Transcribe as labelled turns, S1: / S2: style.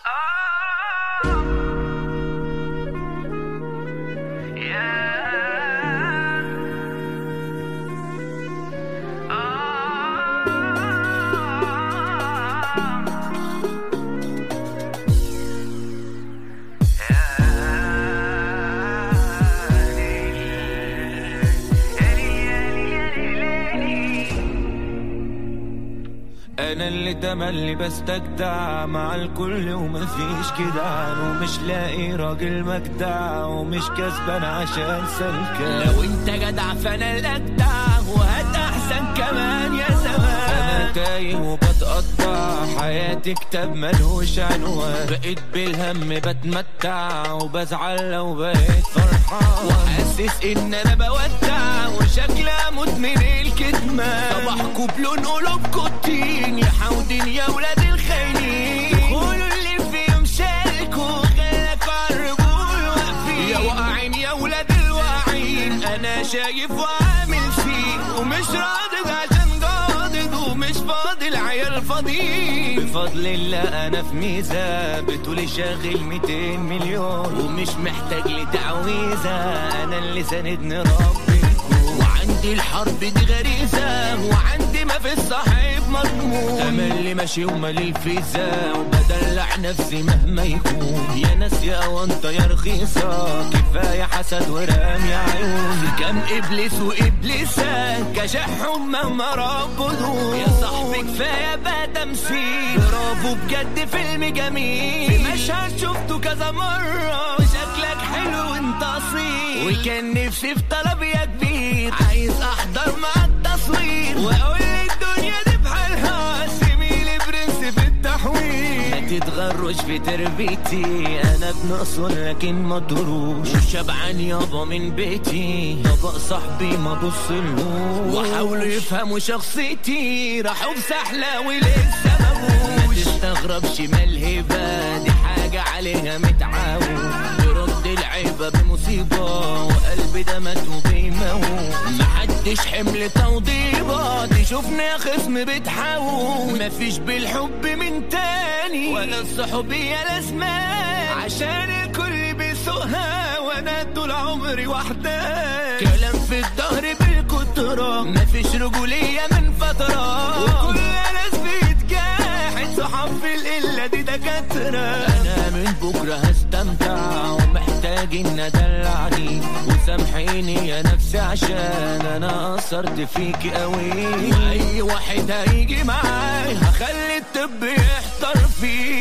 S1: انا اللي تملي بستجدع مع الكل ومفيش جدعان ومش لاقي راجل مجدع ومش كسبان عشان سلكان
S2: لو انت جدع فانا الاجدع وهات احسن كمان يا زمان
S1: انا تايه وبتقطع حياتي كتاب ملوش عنوان بقيت بالهم بتمتع وبزعل لو بقيت فرحان
S2: وحاسس ان انا بودع وشكلي اموت من الكتمان صباحكوا بلون قلوبكوا الطين يا حودين يا ولاد الخاينين قولوا اللي فيهم شاركوا خلك عالرجول واقفين يا واقعين يا ولاد الواعين انا شايف وعامل فيه ومش راضي عشان جادد ومش فاضي العيال فاضيين
S1: بفضل الله انا في ميزه بتقولي شاغل 200 مليون
S2: ومش محتاج
S1: لتعويذه انا اللي ساندني ربي
S2: وعندي الحرب دي غريزة وعندي ما في الصحيح مضمون
S1: تملي ماشي ومالي الفيزا وبدلع نفسي مهما يكون يا ناس يا وانت يا رخيصة كفاية حسد ورام يا عيون
S2: كم ابليس وابليسات كشحهم مهما ربضوا يا صاحبي كفاية بقى تمثيل برافو بجد فيلم جميل في مشهد شفته كذا مرة وشكلك حلو وانت اصيل وكان نفسي في طلب يا كبير عايز احضر مع التصوير واقول الدنيا دي بحالها سيبيلي برنس في التحويل
S1: ما تتغروش في تربيتي انا ابن اصول لكن ما تروش وشبعان يابا من بيتي طبق صاحبي ما بصلهوش
S2: وحاولوا يفهموا شخصيتي راحوا بسحلة ولسه
S1: ما
S2: مبوش
S1: تستغربش ما الهبة دي حاجة عليها متعود برد العيبة بمصيبة وقلبي ده مات وبيموت
S2: محدش حمل توضيبات يشوفني يا خصم بتحاول مفيش بالحب من تاني ولا الصحوبية لازمان عشان الكل بيسوقها وانا طول عمري وحدان كلام في الظهر بالكترة مفيش رجولية من فترة وكل ناس بيتجاحد صحاب في القلة دي دكاترة
S1: انا من بكرة هستمتع ومحتاج ان ادلعني وسامحيني يا نفسي عشان انا قصرت فيكي قوي
S2: اي واحد هيجي معاي هخلي الطب يحتار فيه